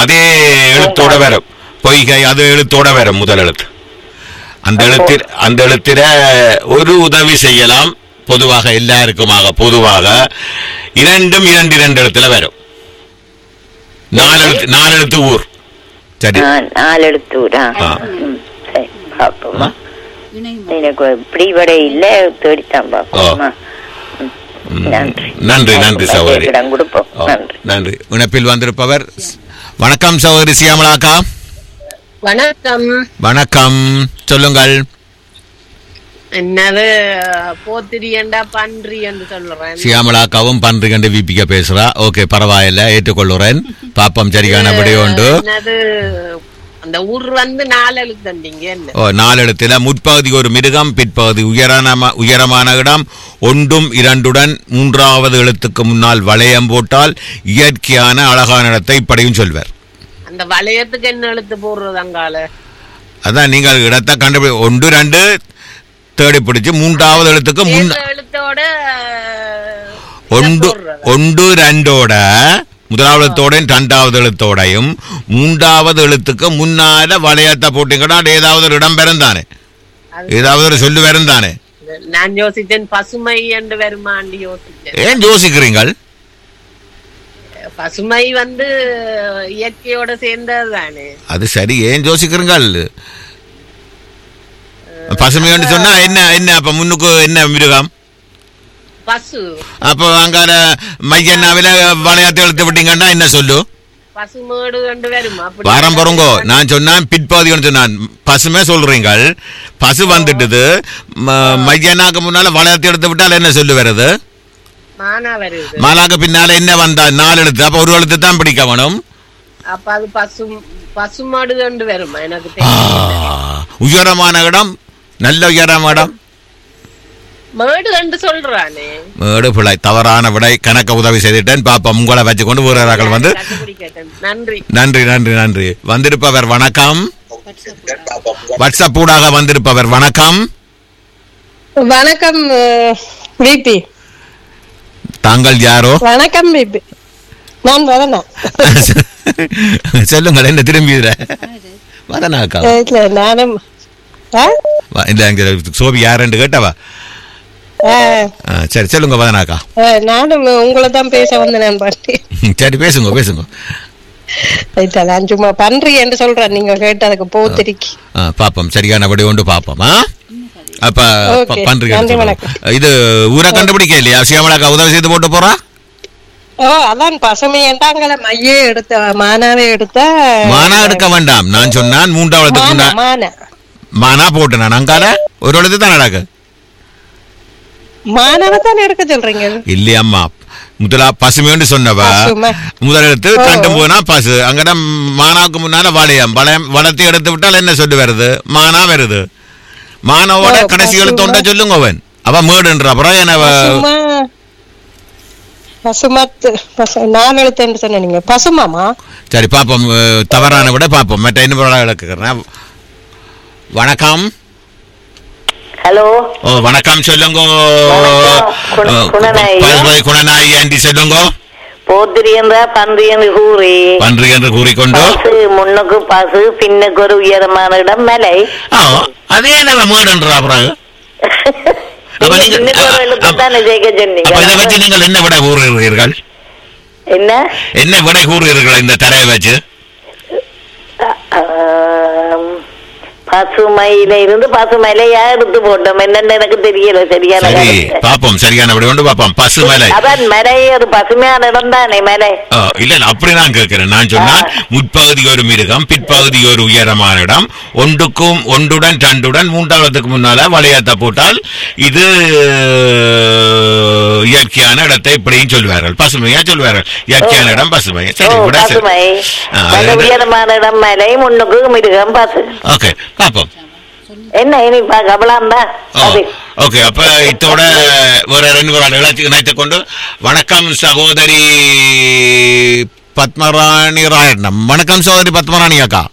அதே எழுத்தோட வரும் பொய்கை அது எழுத்தோட வரும் முதல் எழுத்து அந்த எழுத்தில் அந்த எழுத்தில ஒரு உதவி செய்யலாம் பொதுவாக எல்லாருக்குமாக பொதுவாக இரண்டும் இரண்டு இரண்டு எழுத்துல வரும் நாலு எழுத்து நாலு எழுத்து ஊர் சரி நான் நாலு எடுத்து விடா ஆ. ம், சரி பாப்போமா எனக்கு இப்படி விட இல்ல தேடித்தான் பாப்போமா ம். நன்றி நன்றி நன்றி சகோதரி இடம் கொடுப்போம் ஓ, நன்றி நன்றி இணைப்பில் வந்திருப்பவர் வணக்கம் சகோதரி சியாமலாக்கா வணக்கம் வணக்கம் சொல்லுங்கள் என்னது போத்திரியண்டா பன்றி என்று சொல்றேன் சியாமலாக்காவும் பன்றி கண்டு விபிக்க பேசுறா ஓகே பரவாயில்ல ஏற்றுக்கொள்ளுறேன் பாப்பம் சரியான விடை உண்டு என்னது அந்த ஊர் வந்து நாலு எழுத்தண்டிங்க என்ன ஓ நாலெழுத்துல முற்பகுதி ஒரு மிருகம் பிற்பகுதி உயரமான உயரமான இடம் ஒன்றும் இரண்டுடன் மூன்றாவது எழுத்துக்கு முன்னால் வளையம் போட்டால் இயற்கையான அழகான இடத்தை இப்படியும் சொல்வர் அந்த வளையத்துக்கு என்ன எழுத்து போடுறது அங்கால அதான் நீங்கள் இடத்தை கண்டுபிடி ஒன்று ரெண்டு தேடி பிடிச்சு மூன்றாவது எழுத்துக்கு முன் இந்த எழுத்தோட ஒன்று போடுறது. ஒன்று ரெண்டோட முதலாவது எழுத்தோடையும் ரெண்டாவது எழுத்தோடையும் மூன்றாவது எழுத்துக்கு முன்னால வளையத்தை போட்டீங்கன்னா அது ஏதாவது ஒரு இடம் பெருந்தானே ஏதாவது ஒரு சொல்லு பெருந்தானே நான் யோசித்தேன் பசுமை என்று வருமாண்டி யோசித்தேன் ஏன் யோசிக்கிறீங்கள் பசுமை வந்து இயற்கையோட சேர்ந்தது தானே அது சரி ஏன் யோசிக்கிறீங்கள் பசுமைன்னு சொன்னா என்ன என்ன அப்ப முன்னுக்கு என்ன மிருகம் பசு அப்போ அங்கால மையன்னாவில வளையத்தை எழுத்து விட்டீங்கன்னா என்ன சொல்லு பசுமேடு கண்டு வருமா அப்படி வாரம் பொறுங்கோ நான் சொன்னேன் பிற்பகுதின்னு சொன்னான் பசுமே சொல்றீங்கள் பசு வந்துட்டுது ம- மையனாக்கு முன்னால வளையத்தை எடுத்து விட்டால் என்ன சொல்லு வருது மானா வருது மாலாக்கு பின்னால என்ன வந்தா நாலு எழுத்து அப்ப ஒரு எழுத்து தான் பிடிக்க வேணும் அப்ப அது பசு பசுமாடு கண்டு வருமா எனக்கு ஆ, தெரியும் உயரமான இடம் நல்ல உயரமான இடம் மேடு கண்டு சொல்றானே மேடு பிழை தவறான விடை கணக்க உதவி செய்துட்டேன் பாப்போம் உங்களை வச்சுக்கொண்டு ஊரர்கள் வந்து கண்டுபிடிக்கட்டும் நன்றி நன்றி நன்றி நன்றி வந்திருப்பவர் வணக்கம் வாட்ஸ்அப் ஊடாக வந்திருப்பவர் வணக்கம் வணக்கம் பிபி தாங்கள் யாரோ வணக்கம் பிபி நான் வரேனா சொல்லுங்கள் என்ன திரும்பி வதனாக்கா இல்ல நானும் ஆ? வா, இல்ல இங்க சோபி யாருன்னு கேட்டவா ஆ, ஆ, சரி சொல்லுங்க வதனாக்கா ஆ, நானும் உங்களை தான் பேச வந்தேன் நான் பண்ணி சரி பேசுங்க பேசுங்க ரைட்டா, நான் சும்மா பன்றி என்று சொல்றேன் நீங்க கேட்டதுக்கு போத்திரிக்கி ஆ, பாப்போம் சரியான விடை ஒன்று பாப்போம் ஆ அப்ப Okay. ப- பன்றிகள் நன்றி, சொல்லுங்க. வணக்கம். இது ஊரை கண்டுபிடிக்க இல்லையா சியாமலாக்கா உதவி செய்து போட்டு போறா ஓ அதான் பசுமை என்றாங்கள மையே எடுத்த மானாவே எடுத்த மானா எடுக்க வேண்டாம் நான் சொன்னான் மூன்றாவது மான முன்னா- மான மானா போட்டு நான் அங்கால ஒரு எழுத்து தான் நடக்கு மானவை தான் எடுக்க சொல்றீங்க இல்லையம்மா முதலா பசுமைன்னு சொன்னவ பசுமை. முதல் எடுத்து ஓ. தண்டு போனா பசு அங்கட மானாவுக்கு முன்னால வளையம் வளையம் வளர்த்து எடுத்து விட்டால் என்ன சொல்லு வருது மானா வருது மானாவோட ஓ, கடைசி பசுமை. எழுத்தோண்ட சொல்லுங்க அவன் அவ மேடுன்ற அப்புறம் என்ன அவ- பசுமா பசுமத்து பசு நான் எழுத்துன்னு சொன்ன நீங்க பசுமாமா சரி பாப்போம் அஹ், தவறான விட பாப்போம் மற்ற இன்னும் விளக்குறேன் வணக்கம் ஹலோ ஓ வணக்கம் சொல்லுங்க வணக்கம். குண- அஹ், குணநாயகி. பசுமை குணநாயகி ஆண்டி சொல்லுங்க போத்திரியந்தா பன்றியன்னு கூறி பன்றி என்று கூறிக்கொண்டு பசு முன்னுக்கு பசு பின்னுக்கு ஒரு உயரமான இடம் மலை ஆ, அதே என்ன மேடுன்றா அப்புறம் அப்ப நீங்க- பின்னுக்கு ஒரு எழுத்து அப்ப- தானே ஜெயிக்க அப்ப இதை வச்சு சொன்னீங்க நீங்கள் என்ன விடை கூறுகிறீர்கள் என்ன என்ன விடை கூறுகிறீர்கள் இந்த தரையை வச்சு ஆம், பசுமையில இருந்து பசுமையிலையா எடுத்து போட்டோம் என்னன்னு எனக்கு தெரியல சரியான சரி கருத்து. பாப்போம் சரியான விடை கொண்டு பாப்போம் பசுமலை அதான் மலை ஒரு பசுமையான இடம் தானே மலை ஆ, இல்ல இல்ல அப்படி நான் கேட்கிறேன் நான் சொன்னால் முற்பகுதி ஒரு மிருகம் பிற்பகுதி ஒரு உயரமான இடம் ஒன்றுக்கும் ஒன்றுடன் ரெண்டுடன் மூன்றாவதுக்கு முன்னால வளையத்தை போட்டால் இது இயற்கையான இடத்தை இப்படியும் சொல்வார்கள் பசுமையா சொல்வார்கள் இயற்கையான இடம் பசுமை ஓ சரி விட சரி பசுமை ஆ, மலை அது- உயரமான இடம் மலை முன்னுக்கு மிருகம் பசு ஓகே பாப்போம் என்ன இனி கபலாம் தான் ஓ, அது ஓகே அப்ப இத்தோட ஒரு ரெண்டு ஒரு நிகழ்ச்சி இணைத்துக் கொண்டு வணக்கம் சகோதரி பத்மராணி ராயண்ணம் வணக்கம் சகோதரி பத்மராணி அக்கா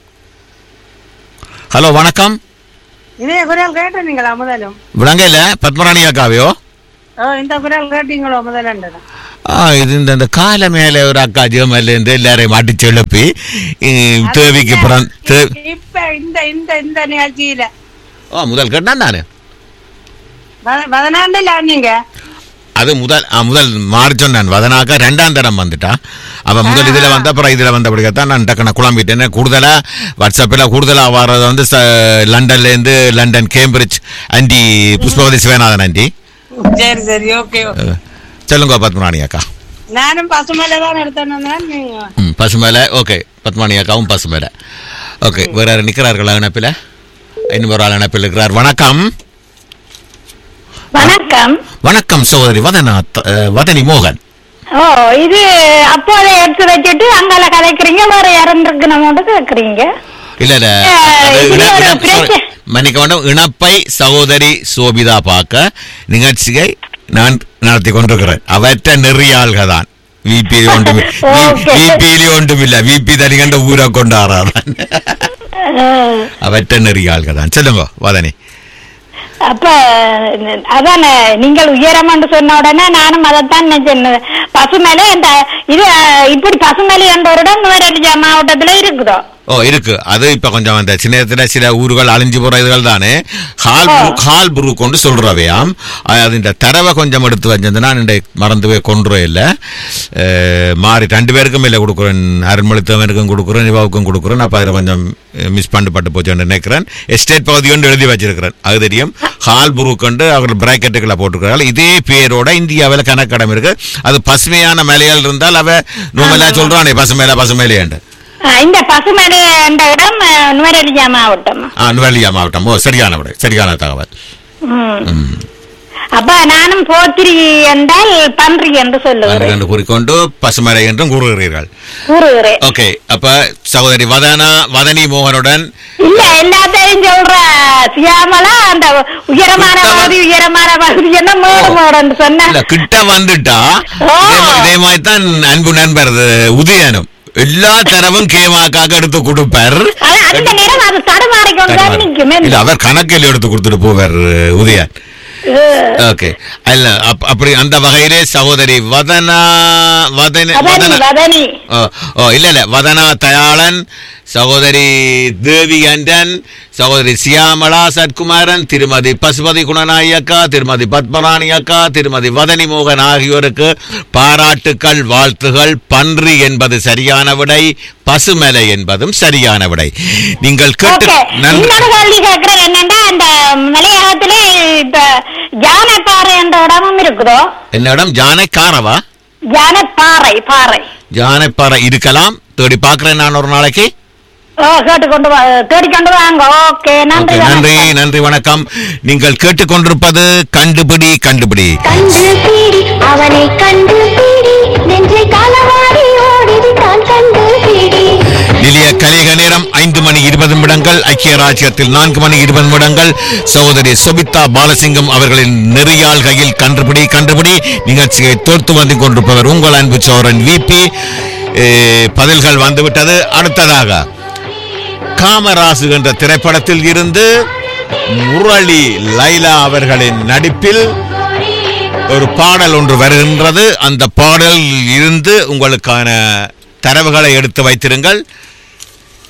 ஹலோ வணக்கம் இதே குரல் கேட்டிருந்தீங்களா முதலும் விளங்க இல்ல பத்மராணி அக்காவையோ ஓ இந்த குரல் கேட்டீங்களோ முதல்ல ஆ இது இந்த இந்த கால மேல ஒரு அக்கா ஜெர்மன்ல இருந்து எல்லாரையும் அடிச்சு எழுப்பி இ- தேவிக்கு பிறந்த தே- இப்ப இந்த இந்த இந்த நிகழ்ச்சியில ஓ முதல் கேட்டான் நானு பத- பதினாண்டுல நீங்க அது முதல் ஆ, முதல் மார்ச் நான் வதனாக்க ரெண்டாம் தரம் வந்துட்டா அவ முதல் இதுல வந்த அப்புறம் இதுல வந்தபடிக்கத்தான் நான் டக்குன குழம்பிட்டேன் கூடுதலா வாட்ஸ்அப்பில் கூடுதலா வர்றது வந்து ச- லண்டன்ல இருந்து London Cambridge aunty Pushpavathi Sivanathan aunty சரி சரி ஓகே அஹ், சொல்லுங்க பத்மராணி அக்கா நானும் பசுமையில தான் எடுத்தேன் நீங்க ம் பசுமேல ஓகே பத்மானி அக்காவும் பசுமேல ஓகே வேற யாரும் நிற்கிறார்கள் இணைப்பில் இன்னும் ஒரு ஆள் இணைப்பில் இருக்கிறார் வணக்கம் வணக்கம் வணக்கம் சகோதரி வதனா அஹ், வதனி மோகன் ஓ இது அப்போதை எடுத்து வச்சுட்டு அங்கால கதைக்கிறீங்க வேற இறந்துருக்கணும்னு கேக்குறீங்க இல்ல இல்ல அஹ், அது இது இண- ஒரு இண- பிரச்சனை. sorry. மன்னிக்க வேண்டும் இணப்பை சகோதரி சோபிதா பார்க்க நிகழ்ச்சியை நான் நடத்தி கொண்டிருக்கிறேன் அவற்ற நெறியாள்கள் தான் விபி ஒன்றும் Okay. விபியிலே ஒன்றும் இல்ல விபி தனிகண்ட ஊரை கொண்டாடுறாதான் அஹ், அவற்ற நெறியாள்கள் தான் சொல்லுங்க வதனி அப்ப அதான் நீங்கள் உயரம்னு சொன்ன உடனே நானும் அதைத்தான் நினைச்சேன் பசுமலை இந்த இது அஹ், இப்படி பசுமலை என்ற ஒரு இடம் நுவரெலியா மாவட்டத்துல இருக்குதோ ஓ இருக்கு அது இப்ப கொஞ்சம் அந்த சின்ன நேரத்துல சில ஊர்கள் அழிஞ்சு போற இதுகள் தானே ஹால் புரு- ஹால் புரு கொண்டு சொல்றவையாம் அது இந்த தரவை கொஞ்சம் எடுத்து வச்சிருந்தா இந்த மறந்து போய் கொண்டுறே இல்ல அஹ், மாறி ரெண்டு பேருக்கும் இல்லை கொடுக்குறேன் அருண்மொழித்தவனுக்கும் கொடுக்குறேன் இவாவுக்கும் கொடுக்குறேன் அப்ப அதில் கொஞ்சம் மிஸ் பண்ணி பட்டு போச்சுன்னு நினைக்கிறேன் எஸ்டேட் பகுதி கொண்டு எழுதி வச்சிருக்கிறேன் அது தெரியும் ஹால் புரு கொண்டு அவர் பிராக்கெட்டுகளை போட்டிருக்கிறார்கள் இதே பேரோட இந்தியாவில் கணக்கடம் இருக்கு அது பசுமையான மலையால் இருந்தால் அவ நோமலா சொல்றானே பசுமையில பசுமையிலேண்டு அஹ், இந்த பசுமலை என்ற இடம் அஹ், நுவரெலியா மாவட்டம் ஆ நுவலியா மாவட்டம் ஓ சரியான விடை சரியான தகவல் ம். அப்ப நானும் போத்திரி என்றால் பன்றி என்று சொல்லுகிறேன் என்று கூறிக்கொண்டு பசுமலை என்றும் கூறுகிறீர்கள் கூறுகிறேன் ஓகே அப்ப சகோதரி வதனா வதனி மோகனுடன் இல்ல எல்லாத்தையும் சொல்ற சியாமலா அந்த உயரமான கிட்ட வ- பகுதி உயரமான பகுதி என்ன மேடு மேடுன்னு சொன்ன இல்ல கிட்ட வந்துட்டா ஓ. இதே மா- இதே மாதிரி தான் அன்பு நண்பர் இது, உதயனும் எல்லா தரவும் கேமாக்காக எடுத்து கொடுப்பார் அது அந்த நேரம் அது தடுமாறிக்கொண்டு தான் நிற்கும் இல்ல அவர் கணக்கில் எடுத்து கொடுத்துட்டு போவார் உதயன் ஓகே இல்ல அப்- அப்படி அந்த வகையிலே சகோதரி வதனா வதன வதனி வதன வதனி ஓ ஓ இல்ல இல்ல வதனா தயாளன் சகோதரி தேவி அண்டன் சகோதரி சியாமளா சத்குமாரன் திருமதி பசுபதி குணநாயகி அக்கா திருமதி பத்மராணி அக்கா திருமதி வதனி மோகன் ஆகியோருக்கு பாராட்டுக்கள் வாழ்த்துகள் பன்றி என்பது சரியான விடை பசுமலை என்பதும் சரியான விடை நீங்கள் கேட்டு ஓகே நன்றி இன்னொரு கேள்வி கேட்கிறேன் என்னன்னா அந்த மலையகத்திலே இப்ப யானைப்பாறை என்ற இடமும் இருக்குதோ என்னிடம் ஜானை காரவா யானைப்பாறை பாறை ஜானைப்பாறை இருக்கலாம் தேடி பார்க்கிறேன் நான் ஒரு நாளைக்கு ஓ கேட்டுக்கொண்டு வா தேடிக்கொண்டு வாங்க ஓகே நன்றி ஓகே நன்றி வணக்கம். நன்றி வணக்கம் நீங்கள் கேட்டுக்கொண்டிருப்பது கண்டுபிடி கண்டுபிடி கண்டு பீடி அவனை கண்டு பீடி நெஞ்சை களவாடி ஓடிது தான் கண்டு பீடி நிலைய கலிக நேரம் ஐந்து மணி இருபது நிமிடங்கள் ஐக்கிய ராஜ்யத்தில் நான்கு மணி இருபது நிமிடங்கள் சகோதரி சொபிதா பாலசிங்கம் அவர்களின் நெறியாள் கையில் கண்டுபிடி கண்டுபிடி நிகழ்ச்சியை தோர்த்து வந்து கொண்டிருப்பவர் உங்கள் அன்பு சோரன் விபி பதில்கள் வந்துவிட்டது அடுத்ததாக காமராசு என்ற திரைப்படத்தில் இருந்து முரளி லைலா அவர்களின் நடிப்பில் ஒரு பாடல் ஒன்று வருகின்றது அந்த பாடல் இருந்து உங்களுக்கான தரவுகளை எடுத்து வைத்திருங்கள்